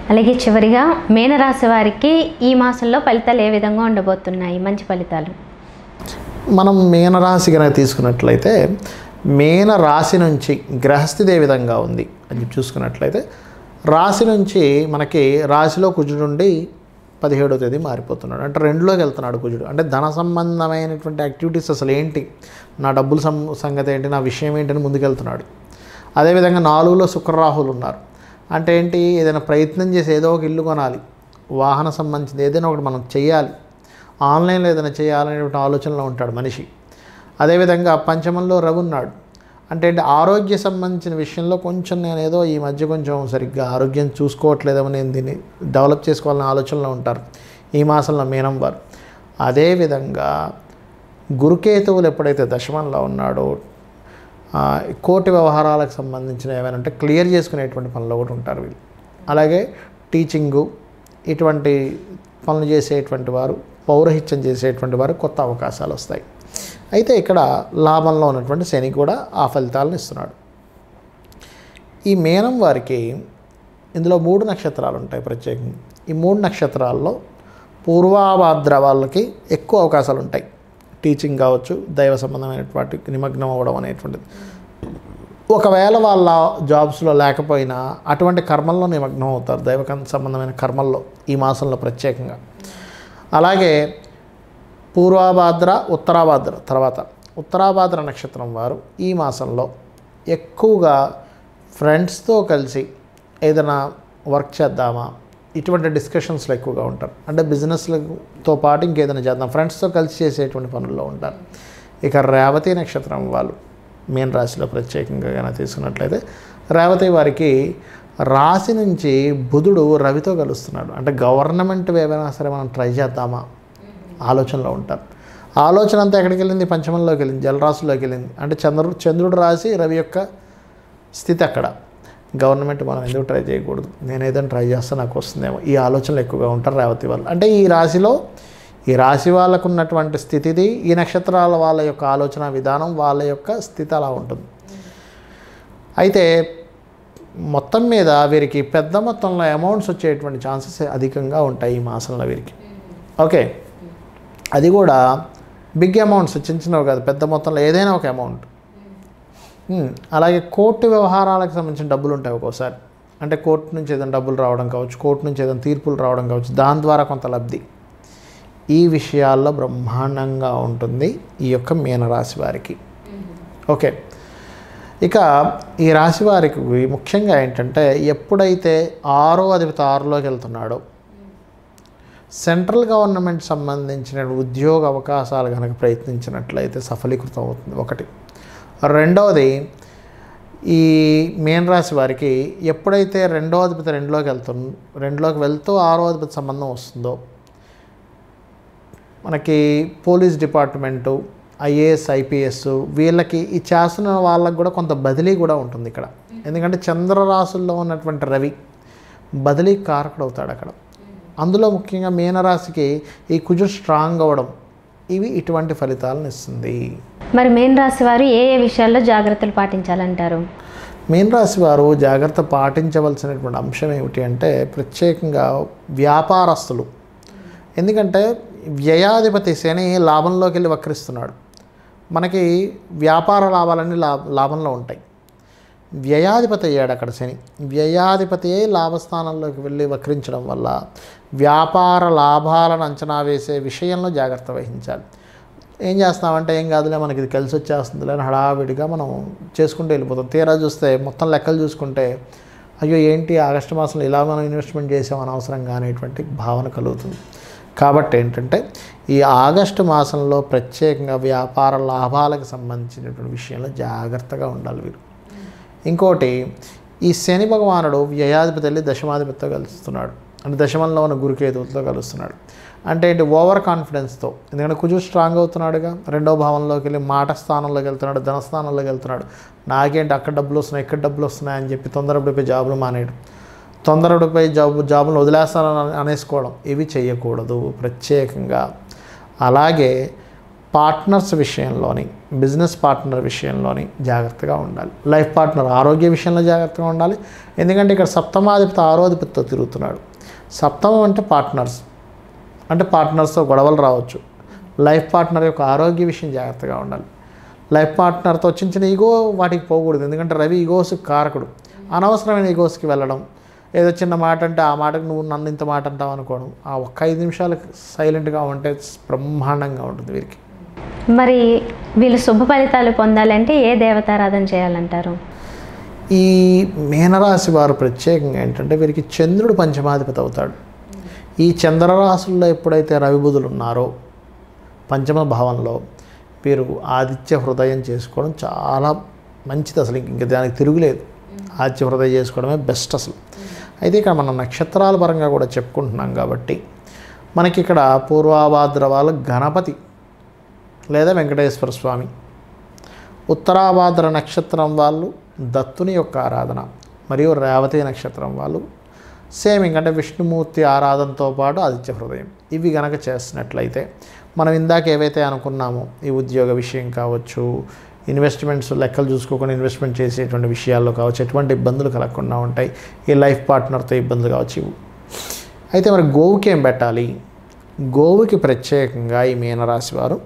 అలాగే చివరిగా మీనరాశి వారికి ఈ మాసంలో ఫలితాలు ఏ విధంగా ఉండబోతున్నాయి మంచి ఫలితాలు మనం మీనరాశి కనుక తీసుకున్నట్లయితే మీన రాశి నుంచి గ్రహస్థితి ఏ విధంగా ఉంది అని చెప్పి చూసుకున్నట్లయితే రాశి నుంచి మనకి రాశిలో కుజుడుండి పదిహేడో తేదీ మారిపోతున్నాడు అంటే రెండులోకి వెళ్తున్నాడు కుజుడు అంటే ధన సంబంధమైనటువంటి యాక్టివిటీస్ అసలు ఏంటి నా డబ్బుల సం సంగతి ఏంటి నా విషయం ఏంటి అని ముందుకెళ్తున్నాడు అదేవిధంగా నాలుగులో శుక్రరాహులు ఉన్నారు అంటే ఏంటి ఏదైనా ప్రయత్నం చేసి ఏదో ఒక ఇల్లు కొనాలి వాహన సంబంధించింది ఏదైనా ఒకటి మనం చేయాలి ఆన్లైన్లో ఏదైనా చేయాలనేటువంటి ఆలోచనలో ఉంటాడు మనిషి అదేవిధంగా పంచమంలో రవి ఉన్నాడు అంటే ఏంటి ఆరోగ్య సంబంధించిన విషయంలో కొంచెం నేను ఏదో ఈ మధ్య కొంచెం సరిగ్గా ఆరోగ్యం చూసుకోవట్లేదేమో నేను దీన్ని డెవలప్ చేసుకోవాలనే ఆలోచనలో ఉంటారు ఈ మాసంలో మీనం వారు అదేవిధంగా గురుకేతువులు ఎప్పుడైతే దశమంలో ఉన్నాడో ఆ, కోర్టు వ్యవహారాలకు సంబంధించిన ఏమైనా అంటే క్లియర్ చేసుకునేటువంటి పనులు కూడా ఉంటారు వీళ్ళు అలాగే టీచింగు ఇటువంటి పనులు చేసేటువంటి వారు పౌరహిత్యం చేసేటువంటి వారు కొత్త అవకాశాలు వస్తాయి అయితే ఇక్కడ లాభంలో ఉన్నటువంటి శని కూడా ఆ ఫలితాలను ఇస్తున్నాడు ఈ మేనం వారికి ఇందులో మూడు నక్షత్రాలు ఉంటాయి ప్రత్యేకంగా ఈ మూడు నక్షత్రాల్లో పూర్వాభాద్ర వాళ్ళకి ఎక్కువ అవకాశాలు ఉంటాయి టీచింగ్ కావచ్చు దైవ సంబంధమైనటువంటి వాటికి నిమగ్నం అవ్వడం అనేటువంటిది ఒకవేళ వాళ్ళ జాబ్స్లో లేకపోయినా అటువంటి కర్మల్లో నిమగ్నం అవుతారు దైవ సంబంధమైన కర్మల్లో ఈ మాసంలో ప్రత్యేకంగా అలాగే పూర్వాభాద్ర ఉత్తరాభాద్ర తర్వాత ఉత్తరాభాద్ర నక్షత్రం వారు ఈ మాసంలో ఎక్కువగా ఫ్రెండ్స్తో కలిసి ఏదైనా వర్క్ చేద్దామా ఇటువంటి డిస్కషన్స్లో ఎక్కువగా ఉంటారు అంటే బిజినెస్లతో పాటు ఇంకేదైనా చేద్దాం ఫ్రెండ్స్తో కలిసి చేసేటువంటి పనుల్లో ఉంటారు ఇక రేవతి నక్షత్రం వాళ్ళు మీన రాశిలో ప్రత్యేకంగా కనుక తీసుకున్నట్లయితే రేవతి వారికి రాశి నుంచి బుధుడు రవితో కలుస్తున్నాడు అంటే గవర్నమెంట్ ఏమైనా సరే మనం ట్రై చేద్దామా ఆలోచనలో ఉంటారు ఆలోచన అంతా ఎక్కడికి వెళ్ళింది పంచమంలోకి వెళ్ళింది జలరాశిలోకి వెళ్ళింది అంటే చంద్రుడు చంద్రుడు రాశి రవి యొక్క స్థితి అక్కడ గవర్నమెంట్ మనం ఎందుకు ట్రై చేయకూడదు నేను ఏదైనా ట్రై చేస్తే నాకు వస్తుందేమో ఈ ఆలోచనలు ఎక్కువగా ఉంటారు రేవతి వాళ్ళు అంటే ఈ రాశిలో ఈ రాశి వాళ్ళకు ఉన్నటువంటి స్థితిది ఈ నక్షత్రాల వాళ్ళ యొక్క ఆలోచన విధానం వాళ్ళ యొక్క స్థితి అలా ఉంటుంది అయితే మొత్తం మీద వీరికి పెద్ద మొత్తంలో అమౌంట్స్ వచ్చేటువంటి ఛాన్సెస్ అధికంగా ఉంటాయి ఈ మాసంలో వీరికి ఓకే అది కూడా బిగ్ అమౌంట్స్ చిన్న చిన్నవి కాదు పెద్ద మొత్తంలో ఏదైనా ఒక అమౌంట్ ఉమ్, అలాగే కోర్టు వ్యవహారాలకు సంబంధించిన డబ్బులు ఉంటాయి ఒక్కోసారి అంటే కోర్టు నుంచి ఏదైనా డబ్బులు రావడం కావచ్చు కోర్టు నుంచి ఏదైనా తీర్పులు రావడం కావచ్చు దాని ద్వారా కొంత లబ్ధి ఈ విషయాల్లో బ్రహ్మాండంగా ఉంటుంది ఈ యొక్క మీనరాశి వారికి ఓకే ఇక ఈ రాశి వారికి ముఖ్యంగా ఏంటంటే ఎప్పుడైతే ఆరో అధిపతి ఆరులోకి వెళ్తున్నాడో సెంట్రల్ గవర్నమెంట్ సంబంధించిన ఉద్యోగ అవకాశాలు కనుక ప్రయత్నించినట్లయితే సఫలీకృతం అవుతుంది ఒకటి రెండవది ఈ మేన్ రాశి వారికి ఎప్పుడైతే రెండో అధిపతి రెండులోకి వెళ్తు రెండులోకి వెళ్తూ ఆరో అధిపతి సంబంధం వస్తుందో మనకి పోలీస్ డిపార్ట్మెంటు ఐఏఎస్ ఐపీఎస్ వీళ్ళకి ఈ చేస్తున్న వాళ్ళకి కూడా కొంత బదిలీ కూడా ఉంటుంది ఇక్కడ ఎందుకంటే చంద్రరాశుల్లో ఉన్నటువంటి రవి బదిలీ కారకుడు అవుతాడు అక్కడ అందులో ముఖ్యంగా మీనరాశికి ఈ కుజు స్ట్రాంగ్ అవ్వడం ఇవి ఇటువంటి ఫలితాలను ఇస్తుంది మరి మీన రాశి వారు ఏ ఏ విషయాల్లో జాగ్రత్తలు పాటించాలంటారు మీన రాశి వారు జాగ్రత్త పాటించవలసినటువంటి అంశం ఏమిటి అంటే ప్రత్యేకంగా వ్యాపారస్తులు ఎందుకంటే వ్యయాధిపతి శని లాభంలోకి వెళ్ళి వక్రిస్తున్నాడు మనకి వ్యాపార లాభాలన్నీ లాభ లాభంలో ఉంటాయి వ్యయాధిపతి అయ్యాడు అక్కడ శని వ్యయాధిపతి అయి లాభస్థానంలోకి వెళ్ళి వక్రించడం వల్ల వ్యాపార లాభాలను అంచనా వేసే విషయంలో జాగ్రత్త వహించాలి ఏం చేస్తామంటే ఏం కాదులే మనకి ఇది కలిసి వచ్చేస్తుంది అని హడావిడిగా మనం చేసుకుంటూ వెళ్ళిపోతాం తీరా చూస్తే మొత్తం లెక్కలు చూసుకుంటే అయ్యో ఏంటి ఆగస్టు మాసంలో ఇలా మనం ఇన్వెస్ట్మెంట్ చేసాం అనవసరంగా అనేటువంటి భావన కలుగుతుంది కాబట్టి ఏంటంటే ఈ ఆగస్టు మాసంలో ప్రత్యేకంగా వ్యాపార లాభాలకు సంబంధించినటువంటి విషయంలో జాగ్రత్తగా ఉండాలి వీరు ఇంకోటి ఈ శని భగవానుడు వ్యయాధిపతి వెళ్ళి దశమాధిపతితో కలుస్తున్నాడు అంటే దశమంలో ఉన్న గురుకేతువులతో కలుస్తున్నాడు అంటే ఏంటి ఓవర్ కాన్ఫిడెన్స్తో ఎందుకంటే కుజు స్ట్రాంగ్ అవుతున్నాడుగా రెండో భావంలోకి వెళ్ళి మాట స్థానంలోకి వెళ్తున్నాడు ధనస్థానంలోకి వెళ్తున్నాడు నాకేంటి అక్కడ డబ్బులు వస్తున్నాయి ఇక్కడ డబ్బులు వస్తున్నాయి అని చెప్పి తొందరపడిపోయి జాబులు మానేయడం తొందరపడిపోయి జాబు జాబులు వదిలేస్తానని అనేసుకోవడం ఇవి చేయకూడదు ప్రత్యేకంగా అలాగే పార్ట్నర్స్ విషయంలోని బిజినెస్ పార్ట్నర్ విషయంలోని జాగ్రత్తగా ఉండాలి లైఫ్ పార్ట్నర్ ఆరోగ్య విషయంలో జాగ్రత్తగా ఉండాలి ఎందుకంటే ఇక్కడ సప్తమాధిపతి ఆరోధిపతితో తిరుగుతున్నాడు సప్తమం అంటే పార్ట్నర్స్ అంటే పార్ట్నర్స్తో గొడవలు రావచ్చు లైఫ్ పార్ట్నర్ యొక్క ఆరోగ్య విషయం జాగ్రత్తగా ఉండాలి లైఫ్ పార్ట్నర్తో చిన్న చిన్న ఈగో వాటికి పోకూడదు ఎందుకంటే రవి ఈగోస్కి కారకుడు అనవసరమైన ఈగోస్కి వెళ్ళడం ఏదో చిన్న మాట అంటే ఆ మాటకు నువ్వు నన్ను ఇంత మాట అంటావు అనుకోవడం ఆ ఒక్క ఐదు నిమిషాలు సైలెంట్గా ఉంటే బ్రహ్మాండంగా ఉంటుంది వీరికి మరి వీళ్ళు శుభ ఫలితాలు పొందాలంటే ఏ దేవతారాధన చేయాలంటారు ఈ మీనరాశి వారు ప్రత్యేకంగా ఏంటంటే వీరికి చంద్రుడు పంచమాధిపతి అవుతాడు ఈ చంద్రరాశుల్లో ఎప్పుడైతే రవి బుధులు ఉన్నారో పంచమ భావంలో వీరు ఆదిత్య హృదయం చేసుకోవడం చాలా మంచిది అసలు ఇంక దానికి తిరుగులేదు ఆదిత్య హృదయం చేసుకోవడమే బెస్ట్ అసలు అయితే ఇక్కడ మనం నక్షత్రాల పరంగా కూడా చెప్పుకుంటున్నాం కాబట్టి మనకి ఇక్కడ పూర్వాభాద్రవాల గణపతి లేదా వెంకటేశ్వర స్వామి ఉత్తరాభాద్ర నక్షత్రం వాళ్ళు దత్తుని యొక్క ఆరాధన మరియు రేవతి నక్షత్రం వాళ్ళు సేమ్ ఇంకంటే విష్ణుమూర్తి ఆరాధనతో పాటు ఆదిత్య హృదయం ఇవి గనక చేసినట్లయితే మనం ఇందాక ఏవైతే అనుకున్నామో ఈ ఉద్యోగ విషయం కావచ్చు ఇన్వెస్ట్మెంట్స్ లెక్కలు చూసుకోకుండా ఇన్వెస్ట్మెంట్ చేసేటువంటి విషయాల్లో కావచ్చు ఎటువంటి ఇబ్బందులు కలగకుండా ఉంటాయి ఈ లైఫ్ పార్ట్నర్తో ఇబ్బందులు కావచ్చు ఇవి అయితే మరి గోవుకి ఏం పెట్టాలి గోవుకి ప్రత్యేకంగా ఈ మీనరాశి వారు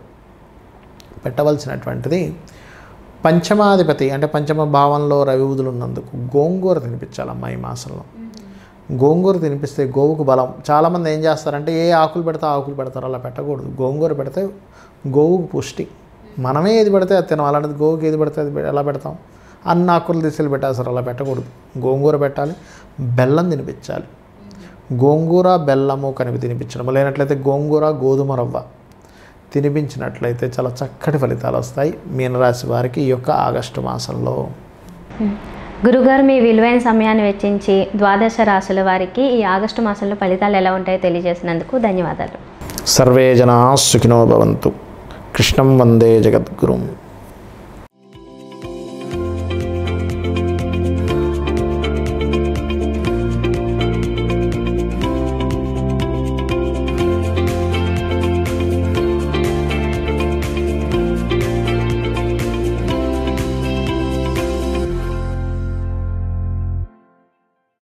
పెట్టవలసినటువంటిది పంచమాధిపతి అంటే పంచమ భావంలో రవి ఉదులు ఉన్నందుకు గోంగూర తినిపించాలమ్మా ఈ మాసంలో గోంగూర తినిపిస్తే గోవుకు బలం చాలామంది ఏం చేస్తారంటే ఏ ఆకులు పెడితే ఆ ఆకులు పెడతారు అలా పెట్టకూడదు గోంగూర పెడితే గోవుకు పుష్టి మనమే ఏది పెడితే అది తినాం అలాంటిది గోవుకి ఏది పెడితే అది పె- ఎలా పెడతాం అన్ని ఆకులు తీసుకెళ్ళి పెట్టేస్తారు అలా పెట్టకూడదు గోంగూర పెట్టాలి బెల్లం తినిపించాలి గోంగూర బెల్లము కనిపి తినిపించడం లేనట్లయితే గోంగూర గోధుమ రవ్వ తినిపించినట్లయితే చాలా చక్కటి ఫలితాలు వస్తాయి మీనరాశి వారికి ఈ యొక్క ఆగస్టు మాసంలో గురుగారు మీ విలువైన సమయాన్ని వెచ్చించి ద్వాదశ రాశుల వారికి ఈ ఆగస్టు మాసంలో ఫలితాలు ఎలా ఉంటాయో తెలియజేసినందుకు ధన్యవాదాలు సర్వే జనా సుఖినో భవంతు కృష్ణం వందే జగద్గురుం